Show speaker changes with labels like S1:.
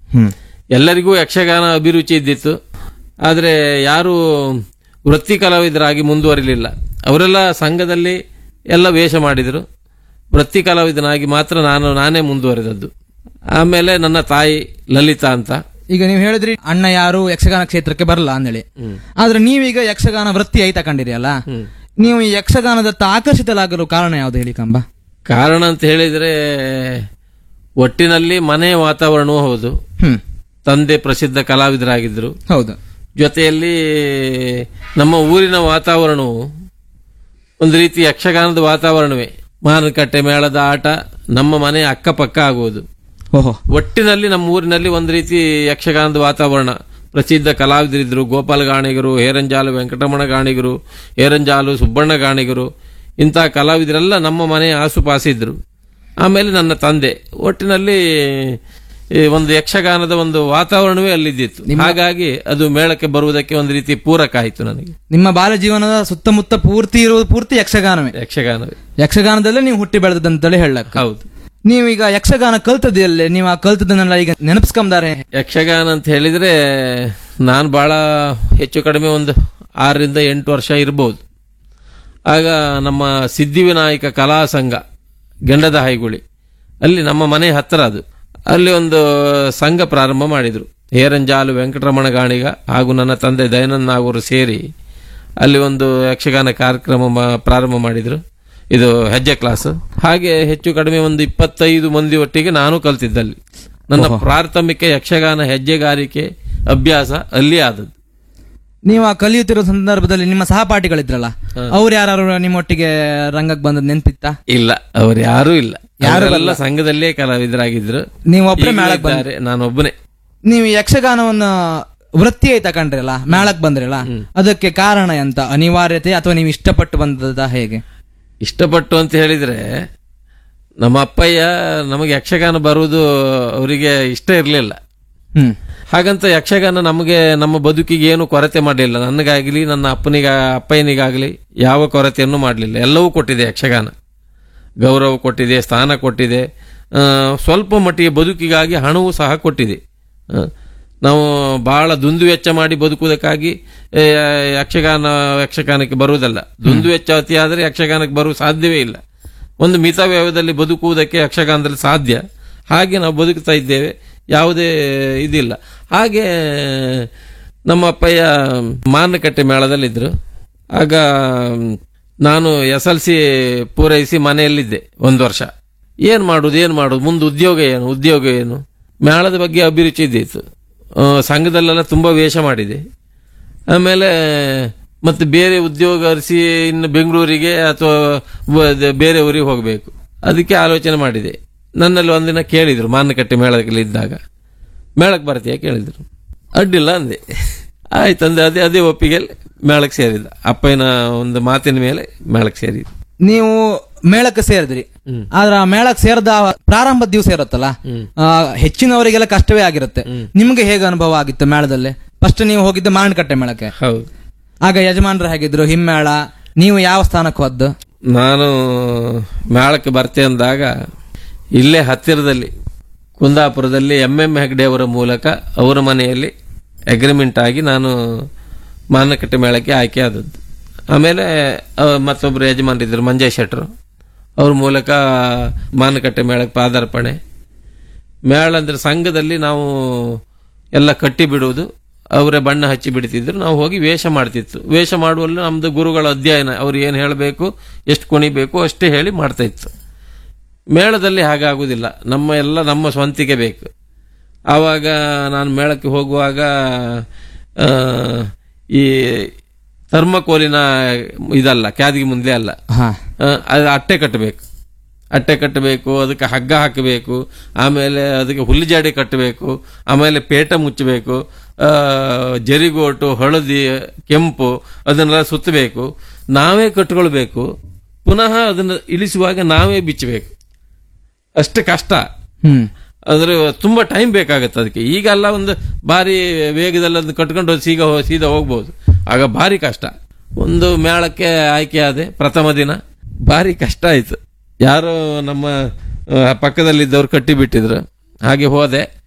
S1: ಹ್ಮ್
S2: ಎಲ್ಲರಿಗೂ ಯಕ್ಷಗಾನ ಅಭಿರುಚಿ ಇದ್ದಿತ್ತು ಆದರೆ ಯಾರು ವೃತ್ತಿ ಕಲಾವಿದರಾಗಿ ಮುಂದುವರಿಲಿಲ್ಲ ಅವರೆಲ್ಲ ಸಂಘದಲ್ಲಿ ಎಲ್ಲ ವೇಷ ಮಾಡಿದರು ವೃತ್ತಿ ಕಲಾವಿದನಾಗಿ ಮಾತ್ರ ನಾನು ನಾನೇ ಮುಂದುವರೆದದ್ದು ಆಮೇಲೆ ನನ್ನ ತಾಯಿ ಲಲಿತಾ ಅಂತ
S1: ಈಗ ನೀವು ಹೇಳಿದ್ರಿ ಅಣ್ಣ ಯಾರು ಯಕ್ಷಗಾನ ಕ್ಷೇತ್ರಕ್ಕೆ ಬರಲ್ಲ ಅಂದೇಳಿ ಆದ್ರೆ ನೀವೀಗ ಯಕ್ಷಗಾನ ವೃತ್ತಿ ಐ ತಕೊಂಡಿರಿ ಅಲ್ಲ ನೀವು ಈ ಯಕ್ಷಗಾನದತ್ತ ಆಕರ್ಷಿತಲಾಗಲು ಕಾರಣ ಯಾವ್ದು ಹೇಳಿ ಕಂಬ
S2: ಕಾರಣ ಅಂತ ಹೇಳಿದರೆ ಒಟ್ಟಿನಲ್ಲಿ ಮನೆಯ ವಾತಾವರಣವೂ ಹೌದು
S1: ಹ್ಮ್
S2: ತಂದೆ ಪ್ರಸಿದ್ಧ ಕಲಾವಿದರಾಗಿದ್ದರು
S1: ಹೌದು
S2: ಜೊತೆಯಲ್ಲಿ ನಮ್ಮ ಊರಿನ ವಾತಾವರಣವು ಒಂದು ರೀತಿ ಯಕ್ಷಗಾನದ ವಾತಾವರಣವೇ ಮಾರುಕಟ್ಟೆ ಮೇಳದ ಆಟ ನಮ್ಮ ಮನೆ ಅಕ್ಕಪಕ್ಕ ಆಗುವುದು
S1: ಓಹೋ
S2: ಒಟ್ಟಿನಲ್ಲಿ ನಮ್ಮ ಊರಿನಲ್ಲಿ ಒಂದು ರೀತಿ ಯಕ್ಷಗಾನದ ವಾತಾವರಣ ಪ್ರಸಿದ್ಧ ಕಲಾವಿದರಿದ್ದರು ಗೋಪಾಲ ಗಾಣಿಗರು ಹೇರಂಜಾಲು ವೆಂಕಟರಮಣ ಗಾಣಿಗರು ಹೇರಂಜಾಲು ಸುಬ್ಬಣ್ಣ ಗಾಣಿಗರು ಇಂತಹ ಕಲಾವಿದರೆಲ್ಲ ನಮ್ಮ ಮನೆಯ ಆಸುಪಾಸಿದ್ರು ಆಮೇಲೆ ನನ್ನ ತಂದೆ ಒಟ್ಟಿನಲ್ಲಿ ಈ ಒಂದು ಯಕ್ಷಗಾನದ ಒಂದು ವಾತಾವರಣವೇ ಅಲ್ಲಿದ್ದಿತ್ತು ಹಾಗಾಗಿ ಅದು ಮೇಳಕ್ಕೆ ಬರುವುದಕ್ಕೆ ಒಂದು ರೀತಿ ಪೂರಕ ಆಯಿತು ನನಗೆ
S1: ನಿಮ್ಮ ಬಾಲ್ಯ ಜೀವನದ ಸುತ್ತಮುತ್ತ ಪೂರ್ತಿ ಇರುವುದು ಪೂರ್ತಿ ಯಕ್ಷಗಾನವೇ
S2: ಯಕ್ಷಗಾನವೇ
S1: ಯಕ್ಷಗಾನದಲ್ಲೇ ನೀವು ಹುಟ್ಟಿ ಬೆಳೆದಂತೇಳಿ ಹೇಳಕ್
S2: ಹೌದು
S1: ನೀವೀಗ ಯಕ್ಷಗಾನ ಕಲ್ತದಿಯಲ್ಲೇ ನೀವು ಆ ಕಲ್ತದನ್ನೆಲ್ಲ ಈಗ ನೆನಪಿಸ್ಕೊಂಬಾರೆ
S2: ಯಕ್ಷಗಾನ ಅಂತ ಹೇಳಿದ್ರೆ ನಾನು ಬಹಳ ಹೆಚ್ಚು ಕಡಿಮೆ ಒಂದು ಆರರಿಂದ ಎಂಟು ವರ್ಷ ಇರ್ಬೋದು ಆಗ ನಮ್ಮ ಸಿದ್ಧಿವಿನಾಯಕ ಕಲಾ ಸಂಘ ಗೆಂಡದ ಹೈಗುಳಿ ಅಲ್ಲಿ ನಮ್ಮ ಮನೆ ಹತ್ತಿರ ಅದು ಅಲ್ಲಿ ಒಂದು ಸಂಘ ಪ್ರಾರಂಭ ಮಾಡಿದರು ಹೇರಂಜಾಲು ವೆಂಕಟರಮಣ ಗಾಣಿಗ ಹಾಗೂ ನನ್ನ ತಂದೆ ದಯಾನಂದ ನಾಗೂರು ಸೇರಿ ಅಲ್ಲಿ ಒಂದು ಯಕ್ಷಗಾನ ಕಾರ್ಯಕ್ರಮ ಮ- ಪ್ರಾರಂಭ ಮಾಡಿದರು ಇದು ಹೆಜ್ಜೆ ಕ್ಲಾಸ್ ಹಾಗೆ ಹೆಚ್ಚು ಕಡಿಮೆ ಒಂದು ಇಪ್ಪತ್ತೈದು ಮಂದಿ ಒಟ್ಟಿಗೆ ನಾನು ಕಲ್ತಿದ್ದಲ್ಲಿ ನನ್ನ ಪ್ರಾಥಮಿಕ ಯಕ್ಷಗಾನ ಹೆಜ್ಜೆಗಾರಿಕೆ ಅಭ್ಯಾಸ ಅಲ್ಲಿ ಆದದ್ದು
S1: ನೀವು ಆ ಕಲಿಯುತ್ತಿರೋ ಸಂದರ್ಭದಲ್ಲಿ ನಿಮ್ಮ ಸಹಪಾಠಿಗಳಿದ್ರಲ್ಲ ಅವ್ರು ಯಾರು ನಿಮ್ಮೊಟ್ಟಿಗೆ ರಂಗಕ್ಕೆ ಬಂದದ್ ನೆನ್ಪಿತ್ತಾ
S2: ಇಲ್ಲ ಅವರು ಯಾರೂ ಇಲ್ಲ ಯಾರೆಲ್ಲ ಸಂಘದಲ್ಲೇ ಕಲಾವಿದರಾಗಿದ್ರು
S1: ನೀವು ಒಬ್ಬರೇ
S2: ಈಗಲೂ
S1: ಮೇಳಕ್ ಬಂದ್ರಿ
S2: ಇದ್ದಾರೆ, ನಾನೊಬ್ಬನೇ
S1: ನೀವು ಯಕ್ಷಗಾನವನ್ನ ವೃತ್ತಿಯಾಗಿ ತಕೊಂಡ್ರಲ್ಲ ಮೇಳಕ್ ಬಂದ್ರಲ್ಲ ಅದಕ್ಕೆ ಕಾರಣ ಎಂತ ಅನಿವಾರ್ಯತೆ ಅಥವಾ ನೀವು ಇಷ್ಟಪಟ್ಟು ಬಂದದ ಹೇಗೆ
S2: ಇಷ್ಟಪಟ್ಟು ಅಂತ ಹೇಳಿದ್ರೆ ನಮ್ಮ ಅಪ್ಪಯ್ಯ ನಮಗೆ ಯಕ್ಷಗಾನ ಬರುವುದು ಅವರಿಗೆ ಇಷ್ಟ ಇರಲಿಲ್ಲ
S1: ಹ್ಮ್
S2: ಹಾಗಂತ ಯಕ್ಷಗಾನ ನಮಗೆ ನಮ್ಮ ಬದುಕಿಗೆ ಏನು ಕೊರತೆ ಮಾಡಲಿಲ್ಲ ನನಗಾಗಲಿ ನನ್ನ ಅಪ್ಪನಿಗ ಅಪ್ಪಯ್ಯನಿಗಾಗಲಿ ಯಾವ ಕೊರತೆಯನ್ನು ಮಾಡಲಿಲ್ಲ ಎಲ್ಲವೂ ಕೊಟ್ಟಿದೆ ಯಕ್ಷಗಾನ ಗೌರವ ಕೊಟ್ಟಿದೆ ಸ್ಥಾನ ಕೊಟ್ಟಿದೆ ಆ, ಸ್ವಲ್ಪ ಮಟ್ಟಿಗೆ ಬದುಕಿಗಾಗಿ ಹಣವೂ ಸಹ ಕೊಟ್ಟಿದೆ ಆ, ನಾವು ಬಹಳ ದುಂದು ವೆಚ್ಚ ಮಾಡಿ ಬದುಕುವುದಕ್ಕಾಗಿ ಏ, ಯಕ್ಷಗಾನ ಯಕ್ಷಗಾನಕ್ಕೆ ಬರುವುದಲ್ಲ ದುಂದು ವೆಚ್ಚ ಅತಿಯಾದರೆ ಯಕ್ಷಗಾನಕ್ಕೆ ಬರುವ ಸಾಧ್ಯವೇ ಇಲ್ಲ ಒಂದು ಮಿತವ್ಯಯದಲ್ಲಿ ಬದುಕುವುದಕ್ಕೆ ಯಕ್ಷಗಾನದಲ್ಲಿ ಸಾಧ್ಯ ಹಾಗೆ ನಾವು ಬದುಕ್ತಾ ಇದ್ದೇವೆ ಯಾವುದೇ ಇದಿಲ್ಲ ಹಾಗೆ ನಮ್ಮ ಅಪ್ಪಯ್ಯ ಮಾನಕಟ್ಟೆ ಮೇಳದಲ್ಲಿದ್ದರು ಆಗ ನಾನು ಎಸ್ ಎಲ್ ಸಿ ಪೂರೈಸಿ ಮನೆಯಲ್ಲಿದ್ದೆ ಒಂದು ವರ್ಷ ಏನು ಮಾಡುದು ಏನು ಮಾಡುದು ಮುಂದೆ ಉದ್ಯೋಗ ಏನು ಉದ್ಯೋಗ ಏನು ಮೇಳದ ಬಗ್ಗೆ ಅಭಿರುಚಿ ಇದ್ದಿತ್ತು ಆ, ಸಂಘದಲ್ಲೆಲ್ಲ ತುಂಬ ವೇಷ ಮಾಡಿದೆ ಆಮೇಲೆ ಮತ್ತೆ ಬೇರೆ ಉದ್ಯೋಗ ಅರಿಸಿ ಇನ್ನು ಬೆಂಗಳೂರಿಗೆ ಅಥವಾ ಬ- ಬೇರೆ ಊರಿಗೆ ಹೋಗಬೇಕು ಅದಕ್ಕೆ ಆಲೋಚನೆ ಮಾಡಿದೆ ನನ್ನಲ್ಲಿ ಒಂದಿನ ಕೇಳಿದರು ಮಾನಕಟ್ಟೆ ಮೇಳದಲ್ಲಿ ಇದ್ದಾಗ ಮೇಳಕ್ಕೆ ಬರ್ತೀಯಾ ಕೇಳಿದರು ಅಡ್ಡಿಲ್ಲ ಅಂದೆ ಆಯ್ತು ಅಂದೆ ಅದೇ ಅದೇ ಒಪ್ಪಿಗೆ ಮೇಳಕ್ಕೆ ಸೇರಿದ ಅಪ್ಪನ ಒಂದು ಮಾತಿನ ಮೇಲೆ ಮೇಳಕ್ಕೆ ಸೇರಿದ
S1: ನೀವು ಮೇಳಕ್ಕೆ ಸೇರಿದ್ರಿ ಆದ್ರ ಆ ಮೇಳಕ್ಕೆ ಸೇರದ ಪ್ರಾರಂಭದ ದಿವಸ ಇರುತ್ತಲ್ಲ ಆ, ಹೆಚ್ಚಿನವರಿಗೆಲ್ಲ ಕಷ್ಟವೇ ಆಗಿರುತ್ತೆ ನಿಮ್ಗೆ ಹೇಗೆ ಅನುಭವ ಆಗಿತ್ತು ಮೇಳದಲ್ಲಿ ಫಸ್ಟ್ ನೀವು ಹೋಗಿದ್ದು ಮಾರಣಕಟ್ಟೆ ಮೇಳಕ್ಕೆ
S2: ಹೌದು
S1: ಆಗ ಯಜಮಾನರು ಹೇಗಿದ್ರು ಹಿಮ್ಮೇಳ ನೀವು ಯಾವ ಸ್ಥಾನಕ್ಕೆ ಹೋದ್ದು
S2: ನಾನು ಮೇಳಕ್ಕೆ ಬರ್ತೆ ಅಂದಾಗ ಇಲ್ಲೇ ಹತ್ತಿರದಲ್ಲಿ ಕುಂದಾಪುರದಲ್ಲಿ ಎಂ ಎಂ ಹೆಗ್ಡೆ ಅವರ ಮೂಲಕ ಅವರ ಮನೆಯಲ್ಲಿ ಅಗ್ರಿಮೆಂಟ್ ಆಗಿ ನಾನು ಮಾನಕಟ್ಟೆ ಮೇಳಕ್ಕೆ ಆಯ್ಕೆ ಆದದ್ದು ಆಮೇಲೆ ಅ, ಮತ್ತೊಬ್ಬರು ಯಜಮಾನರಿದ್ದರು ಮಂಜಯ್ ಶೆಟ್ರು ಅವ್ರ ಮೂಲಕ ಮಾನಕಟ್ಟೆ ಮೇಳಕ್ಕೆ ಪಾದಾರ್ಪಣೆ ಮೇಳ ಅಂದ್ರೆ ಸಂಘದಲ್ಲಿ ನಾವು ಎಲ್ಲ ಕಟ್ಟಿ ಬಿಡುವುದು ಅವರೇ ಬಣ್ಣ ಹಚ್ಚಿ ಬಿಡ್ತಿದ್ರು ನಾವು ಹೋಗಿ ವೇಷ ಮಾಡ್ತಿತ್ತು ವೇಷ ಮಾಡುವಲ್ಲಿ ನಮ್ದು ಗುರುಗಳ ಅಧ್ಯಯನ ಅವ್ರು ಏನು ಹೇಳಬೇಕು ಎಷ್ಟು ಕುಣಿಬೇಕು ಅಷ್ಟೇ ಹೇಳಿ ಮಾಡ್ತಾ ಇತ್ತು ಮೇಳದಲ್ಲಿ ಹಾಗಾಗುವುದಿಲ್ಲ ನಮ್ಮ ಎಲ್ಲ ನಮ್ಮ ಸ್ವಂತಿಗೆ ಬೇಕು ಆವಾಗ ನಾನು ಮೇಳಕ್ಕೆ ಹೋಗುವಾಗ ಆ, ಈ ಥರ್ಮಕೋಲಿನ ಇದಲ್ಲ ಕ್ಯಾದಿಗೆ ಮುಂದೆ ಅಲ್ಲ
S1: ಹಾ
S2: ಆ, ಅದು ಅಟ್ಟೆ ಕಟ್ಟಬೇಕು ಅಟ್ಟೆ ಕಟ್ಟಬೇಕು ಅದಕ್ಕೆ ಹಗ್ಗ ಹಾಕಬೇಕು ಆಮೇಲೆ ಅದಕ್ಕೆ ಹುಲ್ಲಿಜಾಡಿ ಕಟ್ಟಬೇಕು ಆಮೇಲೆ ಪೇಟ ಮುಚ್ಚಬೇಕು ಆ, ಜರಿಗೋಟು ಹಳದಿ ಕೆಂಪು ಅದನ್ನೆಲ್ಲ ಸುತ್ತಬೇಕು ನಾವೇ ಕಟ್ಕೊಳ್ಬೇಕು ಪುನಃ ಅದನ್ನು ಇಳಿಸುವಾಗ ನಾವೇ ಬಿಚ್ಚಬೇಕು ಅಷ್ಟು ಕಷ್ಟ
S1: ಹ್ಮ್
S2: ಅಂದ್ರೆ ತುಂಬಾ ಟೈಮ್ ಬೇಕಾಗತ್ತೆ ಅದಕ್ಕೆ ಈಗೆಲ್ಲ ಒಂದು ಭಾರಿ ವೇಗದಲ್ಲಿ ಅದನ್ನ ಕಟ್ಕೊಂಡು ಹೋಗಿ ಸೀಗ ಹೋ- ಸೀದಾ ಹೋಗ್ಬೋದು ಆಗ ಭಾರಿ ಕಷ್ಟ ಒಂದು ಮೇಳಕ್ಕೆ ಆಯ್ಕೆ ಆದೆ ಪ್ರಥಮ ದಿನ ಭಾರಿ ಕಷ್ಟ ಆಯ್ತು ಯಾರೋ ನಮ್ಮ ಆ, ಪಕ್ಕದಲ್ಲಿದ್ದವ್ರು ಕಟ್ಟಿ ಬಿಟ್ಟಿದ್ರು ಹಾಗೆ ಹೋದೆ